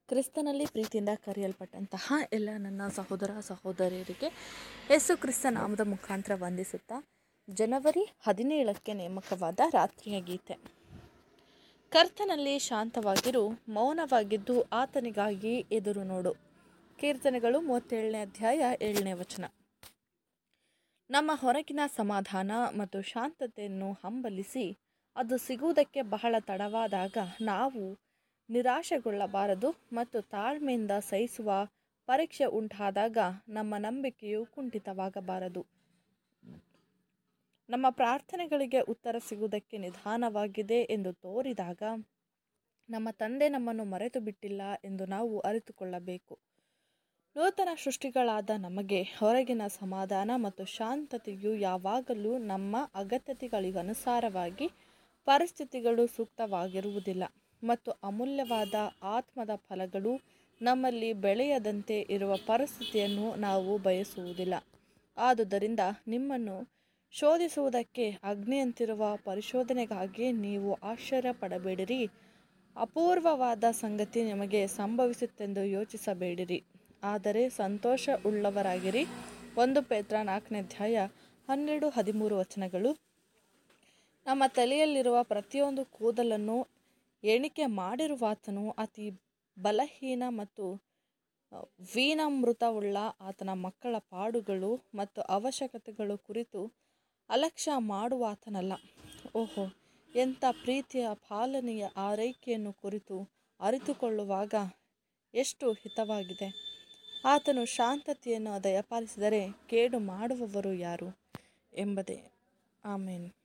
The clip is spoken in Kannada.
ಕ್ರಿಸ್ತನಲ್ಲಿ ಪ್ರೀತಿಯಿಂದ ಕರೆಯಲ್ಪಟ್ಟಂತಹ ಎಲ್ಲ ನನ್ನ ಸಹೋದರ ಸಹೋದರಿಯರಿಗೆ ಯೇಸು ಕ್ರಿಸ್ತ ನಾಮದ ಮುಖಾಂತರ ವಂದಿಸುತ್ತಾ ಜನವರಿ ಹದಿನೇಳಕ್ಕೆ ನೇಮಕವಾದ ರಾತ್ರಿಯ ಗೀತೆ ಕರ್ತನಲ್ಲಿ ಶಾಂತವಾಗಿರು ಮೌನವಾಗಿದ್ದು ಆತನಿಗಾಗಿ ಎದುರು ನೋಡು ಕೀರ್ತನೆಗಳು ಮೂವತ್ತೇಳನೇ ಅಧ್ಯಾಯ ಏಳನೇ ವಚನ ನಮ್ಮ ಹೊರಗಿನ ಸಮಾಧಾನ ಮತ್ತು ಶಾಂತತೆಯನ್ನು ಹಂಬಲಿಸಿ ಅದು ಸಿಗುವುದಕ್ಕೆ ಬಹಳ ತಡವಾದಾಗ ನಾವು ನಿರಾಶೆಗೊಳ್ಳಬಾರದು ಮತ್ತು ತಾಳ್ಮೆಯಿಂದ ಸಹಿಸುವ ಪರೀಕ್ಷೆ ಉಂಟಾದಾಗ ನಮ್ಮ ನಂಬಿಕೆಯು ಕುಂಠಿತವಾಗಬಾರದು ನಮ್ಮ ಪ್ರಾರ್ಥನೆಗಳಿಗೆ ಉತ್ತರ ಸಿಗುವುದಕ್ಕೆ ನಿಧಾನವಾಗಿದೆ ಎಂದು ತೋರಿದಾಗ ನಮ್ಮ ತಂದೆ ನಮ್ಮನ್ನು ಮರೆತು ಬಿಟ್ಟಿಲ್ಲ ಎಂದು ನಾವು ಅರಿತುಕೊಳ್ಳಬೇಕು ನೂತನ ಸೃಷ್ಟಿಗಳಾದ ನಮಗೆ ಹೊರಗಿನ ಸಮಾಧಾನ ಮತ್ತು ಶಾಂತತೆಯು ಯಾವಾಗಲೂ ನಮ್ಮ ಅಗತ್ಯತೆಗಳಿಗನುಸಾರವಾಗಿ ಪರಿಸ್ಥಿತಿಗಳು ಸೂಕ್ತವಾಗಿರುವುದಿಲ್ಲ ಮತ್ತು ಅಮೂಲ್ಯವಾದ ಆತ್ಮದ ಫಲಗಳು ನಮ್ಮಲ್ಲಿ ಬೆಳೆಯದಂತೆ ಇರುವ ಪರಿಸ್ಥಿತಿಯನ್ನು ನಾವು ಬಯಸುವುದಿಲ್ಲ ಆದುದರಿಂದ ನಿಮ್ಮನ್ನು ಶೋಧಿಸುವುದಕ್ಕೆ ಅಗ್ನಿಯಂತಿರುವ ಪರಿಶೋಧನೆಗಾಗಿ ನೀವು ಆಶ್ಚರ್ಯ ಪಡಬೇಡಿರಿ ಅಪೂರ್ವವಾದ ಸಂಗತಿ ನಿಮಗೆ ಸಂಭವಿಸುತ್ತೆಂದು ಯೋಚಿಸಬೇಡಿರಿ ಆದರೆ ಸಂತೋಷ ಉಳ್ಳವರಾಗಿರಿ ಒಂದು ಪೇತ್ರ ನಾಲ್ಕನೇ ಅಧ್ಯಾಯ ಹನ್ನೆರಡು ಹದಿಮೂರು ವಚನಗಳು ನಮ್ಮ ತಲೆಯಲ್ಲಿರುವ ಪ್ರತಿಯೊಂದು ಕೂದಲನ್ನು ಎಣಿಕೆ ಮಾಡಿರುವಾತನು ಅತಿ ಬಲಹೀನ ಮತ್ತು ವೀನಾಮೃತವುಳ್ಳ ಆತನ ಮಕ್ಕಳ ಪಾಡುಗಳು ಮತ್ತು ಅವಶ್ಯಕತೆಗಳು ಕುರಿತು ಅಲಕ್ಷ್ಯ ಮಾಡುವಾತನಲ್ಲ ಓಹೋ ಎಂಥ ಪ್ರೀತಿಯ ಪಾಲನೆಯ ಆರೈಕೆಯನ್ನು ಕುರಿತು ಅರಿತುಕೊಳ್ಳುವಾಗ ಎಷ್ಟು ಹಿತವಾಗಿದೆ ಆತನು ಶಾಂತತೆಯನ್ನು ದಯಪಾಲಿಸಿದರೆ ಕೇಡು ಮಾಡುವವರು ಯಾರು ಎಂಬುದೇ ಆಮೇನ್